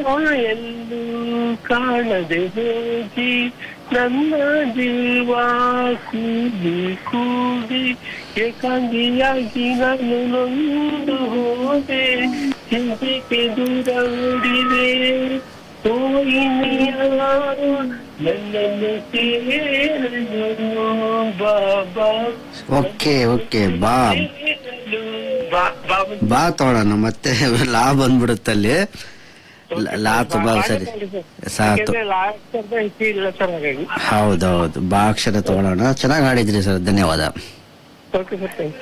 ಎಲ್ಲೂ ಕಾಣದೆ ಹೋಗಿ ನನ್ನ ಜೀವ ಕೂಗಿ ಕೂಗಿ ಏಕಾಂಗಿಯಾಗಿ ನಾನು ನೊಂದು ಹೋದೆ ಚಿಂತೆಗೆ ದೂರ ಓಡಿದೆ ಹೋಯಿನಿಯಾರು ನನ್ನನ್ನು ಸೇರಲು ಬಾಬಾ ಓಕೆ ಓಕೆ ಬಾ ಬಾ ಬಾಬಾ ಬಾ ತಗೊಳ್ಳೋಣ ಮತ್ತೆ ಲಾ ಬಂದ್ಬಿಡುತ್ತಲ್ಲಿ ಲ- ಲಾ ತುಂಬಾ ಸರಿ ಸಾತು ಇಲ್ಲ ಸರ್ ಹಾಗಾಗಿ ಹೌದೌದು ಬಾ ಅಕ್ಷರ ತಗೊಳ್ಳೋಣ ಚೆನ್ನಾಗಿ ಹಾಡಿದ್ರಿ ಸರ್ ಧನ್ಯವಾದ okay sir thank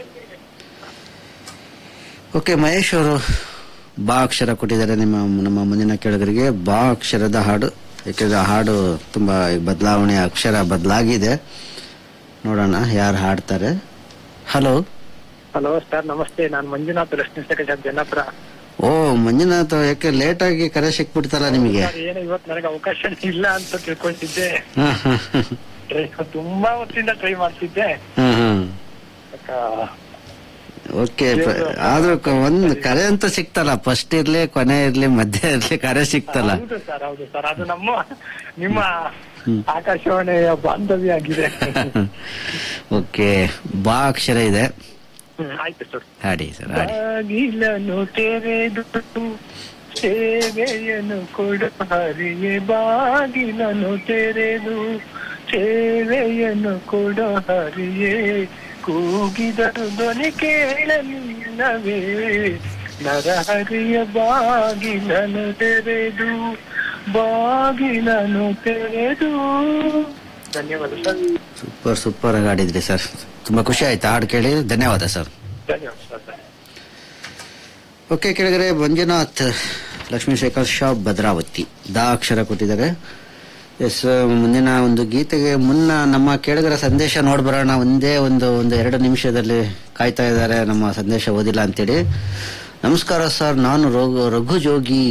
okay Mahesh ಅವರು ಬಾ ಅಕ್ಷರ ಕೊಟ್ಟಿದ್ದಾರೆ ನಿಮ್ಮ ನಮ್ಮ ಮುಂದಿನ ಕೇಳುಗರಿಗೆ ಬಾ ಅಕ್ಷರದ ಹಾಡು ಯಾಕೆಂದ್ರೆ ಆ ಹಾಡು ತುಂಬಾ ಬದಲಾವಣೆ ಅಕ್ಷರ ಬದಲಾಗಿದೆ ನೋಡೋಣ ಯಾರು ಹಾಡ್ತಾರೆ ಹಲೋ ಹಲೋ ಸರ್ ನಮಸ್ತೆ ನಾನು ಮಂಜುನಾಥ್ ಲಕ್ಷ್ಮೀ ಸೆಕ್ರೆಟರಿ ಜನ್ನಾಪುರ ಓ ಮಂಜುನಾಥ್ ಯಾಕೆ ಲೇಟ್ ಆಗಿ ಕರೆ ಸಿಕ್ಬಿಡ್ತಲ್ಲ ನಿಮಗೆ ಸರ್ ಏನು ಇವತ್ತು ನನಗೆ ಅವಕಾಶ ಇಲ್ಲ ಅಂತ ತಿಳ್ಕೊಂಡಿದ್ದೆ ಹಾ ಹಾ ಟ್ರೈ ತುಂಬಾ ಹೊತ್ತಿಂದ ಟ್ರೈ ಮಾಡ್ತಿದ್ದೆ ಹಾ ಹಾ ಅಕ್ಕ, ಓಕೆ ಆದ್ರೂ ಕ- ಒಂದ್ ಕರೆ ಅಂತ ಸಿಕ್ತಲ್ಲ ಫಸ್ಟ್ ಇರ್ಲಿ ಕೊನೆ ಇರ್ಲಿ ಮಧ್ಯ ಇರ್ಲಿ ಕರೆ ಸಿಕ್ತಲ್ಲ ಹೌದು ಸರ್ ಹೌದು ಸರ್ ಅದು ನಮ್ಮ ನಿಮ್ಮ ಆಕಾಶವಾಣಿಯ ಬಾಂಧವ್ಯ ಆಗಿದೆ ಓಕೆ ಬಾ ಅಕ್ಷರ ಇದೆ ಹ್ಮ್, ಆಯ್ತು ಸರ್ ಹಾಡಿ ಸರ್ ಹಾಡಿ ಬಾಗಿಲನ್ನು ತೆರೆದು ಸೇವೆಯನ್ನು ಕೊಡು ಹರಿಯೇ ಬಾಗಿಲನ್ನು ತೆರೆದು ಸೇವೆಯನ್ನು ಕೊಡು ಹರಿಯೇ ಕೂಗಿದರು ಧ್ವನಿ ಕೇಳಲಿಲ್ಲವೇ ನರಹರಿಯ ಬಾಗಿಲನ್ನು ತೆರೆದು ಬಾಗಿಲನ್ನು ತೆರೆದು ಧನ್ಯವಾದ ಸರ್ ಸೂಪರ್ ಸೂಪರ್ ಆಗಿ ಆಡಿದ್ರಿ ಸರ್ ತುಂಬಾ ಖುಷಿ ಆಯ್ತು ಹಾಡು ಕೇಳಿ ಧನ್ಯವಾದ ಸರ್ ಧನ್ಯವಾದ ಸರ್ ಓಕೆ ಕೆಳಗಡೆ ಮಂಜುನಾಥ್ ಲಕ್ಷ್ಮೀಶೇಖರ್ ಶಾಪ್ ಭದ್ರಾವತಿ ದಾ ಅಕ್ಷರ ಕೊಟ್ಟಿದ್ದಾರೆ ಎಸ್ ಮುಂದಿನ ಒಂದು ಗೀತೆಗೆ ಮುನ್ನ ನಮ್ಮ ಕೇಳಿಗರ ಸಂದೇಶ ನೋಡ್ಬರೋಣ ಒಂದೇ ಒಂದು ಒಂದು ಎರಡು ನಿಮಿಷದಲ್ಲಿ ಕಾಯ್ತಾ ಇದ್ದಾರೆ ನಮ್ಮ ಸಂದೇಶ ಓದಿಲ್ಲ ಅಂತೇಳಿ ನಮಸ್ಕಾರ ಸರ್ ನಾನು ರಘು ರಘು ಜೋಗಿ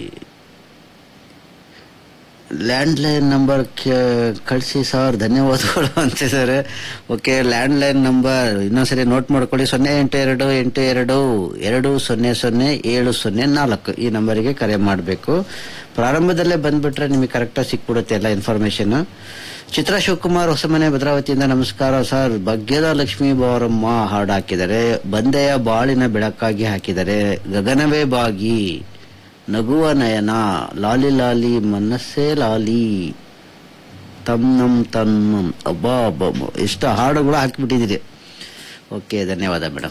ಲ್ಯಾಂಡ್ಲೈನ್ ನಂಬರ್ ಕಳಿಸಿ ಸರ್ ಧನ್ಯವಾದಗಳು ಅಂತಿದ್ದಾರೆ ಓಕೆ ಲ್ಯಾಂಡ್ಲೈನ್ ನಂಬರ್ ಇನ್ನೊಂದ್ಸರಿ ನೋಟ್ ಮಾಡ್ಕೊಳ್ಳಿ ಸೊನ್ನೆ ಎಂಟು ಎರಡು ಎಂಟು ಎರಡು ಎರಡು ಸೊನ್ನೆ ಸೊನ್ನೆ ಏಳು ಸೊನ್ನೆ ನಾಲ್ಕು ಈ ನಂಬರಿಗೆ ಕರೆ ಮಾಡಬೇಕು ಪ್ರಾರಂಭದಲ್ಲೇ ಬಂದ್ಬಿಟ್ರೆ ನಿಮಗೆ ಕರೆಕ್ಟಾಗಿ ಸಿಕ್ಬಿಡುತ್ತೆ ಎಲ್ಲ ಇನ್ಫಾರ್ಮೇಶನ್ ಚಿತ್ರ ಶಿವಕುಮಾರ್ ಹೊಸಮನೆ ಭದ್ರಾವತಿಯಿಂದ ನಮಸ್ಕಾರ ಸರ್ ಭಾಗ್ಯದ ಲಕ್ಷ್ಮೀ ಬಾರಮ್ಮ ಹಾಡು ಹಾಕಿದ್ದಾರೆ ಬಂದೆಯ ಬಾಳಿನ ಬೆಳಕಾಗಿ ಹಾಕಿದ್ದಾರೆ ಗಗನವೇ ಬಾಗಿ ನಗುವ ನಯನ ಲಾಲಿ ಲಾಲಿ ಮನಸ್ಸೇ ಲಾಲಿ ತಮ್ ನಮ್ ತನ್ನಂ ಅಬ್ಬಾ ಅಬ್ಬಾ ಅಬ್ಬಾ. ಎಷ್ಟು ಹಾಡುಗಳು ಹಾಕಿಬಿಟ್ಟಿದ್ದೀರಿ ಓಕೆ ಧನ್ಯವಾದ ಮೇಡಮ್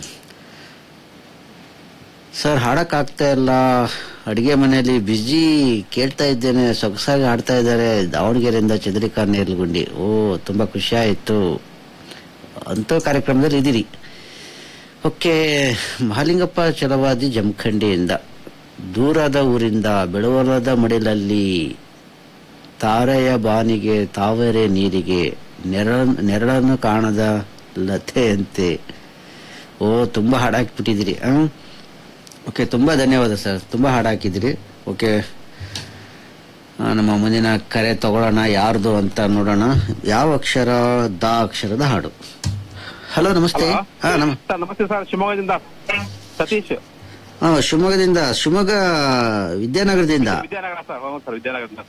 ಸರ್ ಹಾಡಕ್ ಆಗ್ತಾ ಇಲ್ಲ ಅಡಿಗೆ ಮನೆಯಲ್ಲಿ ಬಿಜಿ ಕೇಳ್ತಾ ಇದ್ದೇನೆ ಸೊಗಸಾಗಿ ಹಾಡ್ತಾ ಇದ್ದಾರೆ ದಾವಣಗೆರೆಯಿಂದ ಚಂದ್ರಿಕಾ ನೇರ್ಲಗುಂಡಿ ಓ ತುಂಬಾ ಖುಷಿ ಆಯ್ತು ಅಂತ ಕಾರ್ಯಕ್ರಮದಲ್ಲಿ ಇದ್ದೀರಿ ಓಕೆ ಮಹಾಲಿಂಗಪ್ಪ ಚಲವಾದಿ ಜಮಖಂಡಿಯಿಂದ ದೂರದ ಊರಿಂದ ಬೆಳುವಲದ ಮಡಿಲಲ್ಲಿ ತಾರೆಯ ಬಾನಿಗೆ ತಾವರೆ ನೀರಿಗೆ ನೆರಳ ನೆರಳನ್ನು ಕಾಣದ ಲತೆಯಂತೆ ಓ ತುಂಬಾ ಹಾಡಾಕ್ಬಿಟ್ಟಿದ್ದೀರಿ ಹ್ಮ್ ಓಕೆ ತುಂಬಾ ಧನ್ಯವಾದ ಸರ್ ತುಂಬಾ ಹಾಡಾಕಿದ್ದೀರಿ ಓಕೆ ಆ, ನಮ್ಮ ಮುಂದಿನ ಕರೆ ತಗೊಳ್ಳೋಣ ಯಾರ್ದು ಅಂತ ನೋಡೋಣ ಯಾವ ಅಕ್ಷರ ದ ಅಕ್ಷರದ ಹಾಡು ಹಲೋ ನಮಸ್ತೆ ಹಲೋ. ಹಾ ನಮ ಸರ್ ನಮಸ್ತೆ ಸರ್ ಶಿವಮೊಗ್ಗದಿಂದ ಸತೀಶ್ ಹಾ ಶಿವಮೊಗ್ಗದಿಂದ ಶಿವಮೊಗ್ಗ ವಿದ್ಯಾನಗರದಿಂದ ವಿದ್ಯಾನಗರ ಸರ್ ಹೌದು ಸರ್ ವಿದ್ಯಾನಗರದಿಂದ